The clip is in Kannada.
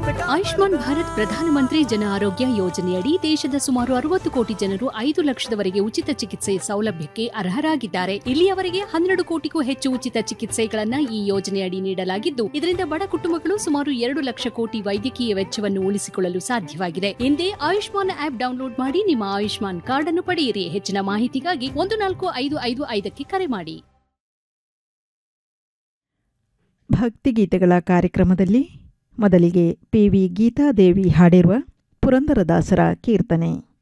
ಆಯುಷ್ಮಾನ್ ಭಾರತ್ ಪ್ರಧಾನಮಂತ್ರಿ ಜನ ಆರೋಗ್ಯ ಯೋಜನೆಯಡಿ ದೇಶದ ಸುಮಾರು ಅರವತ್ತು ಕೋಟಿ ಜನರು ಐದು ಲಕ್ಷದವರೆಗೆ ಉಚಿತ ಚಿಕಿತ್ಸೆ ಸೌಲಭ್ಯಕ್ಕೆ ಅರ್ಹರಾಗಿದ್ದಾರೆ ಇಲ್ಲಿಯವರೆಗೆ ಹನ್ನೆರಡು ಕೋಟಿಗೂ ಹೆಚ್ಚು ಉಚಿತ ಚಿಕಿತ್ಸೆಗಳನ್ನ ಈ ಯೋಜನೆಯಡಿ ನೀಡಲಾಗಿದ್ದು ಇದರಿಂದ ಬಡ ಕುಟುಂಬಗಳು ಸುಮಾರು ಎರಡು ಲಕ್ಷ ಕೋಟಿ ವೈದ್ಯಕೀಯ ವೆಚ್ಚವನ್ನು ಉಳಿಸಿಕೊಳ್ಳಲು ಸಾಧ್ಯವಾಗಿದೆ ಹಿಂದೆ ಆಯುಷ್ಮಾನ್ ಆಪ್ ಡೌನ್ಲೋಡ್ ಮಾಡಿ ನಿಮ್ಮ ಆಯುಷ್ಮಾನ್ ಕಾರ್ಡ್ ಅನ್ನು ಪಡೆಯಿರಿ ಹೆಚ್ಚಿನ ಮಾಹಿತಿಗಾಗಿ ಒಂದು ನಾಲ್ಕು ಐದು ಐದು ಐದಕ್ಕೆ ಕರೆ ಮಾಡಿ ಭಕ್ತಿಗೀತೆಗಳ ಕಾರ್ಯಕ್ರಮದಲ್ಲಿ ಮೊದಲಿಗೆ ಪಿ ವಿ ಗೀತಾದೇವಿ ಹಾಡಿರುವ ಪುರಂದರದಾಸರ ಕೀರ್ತನೆ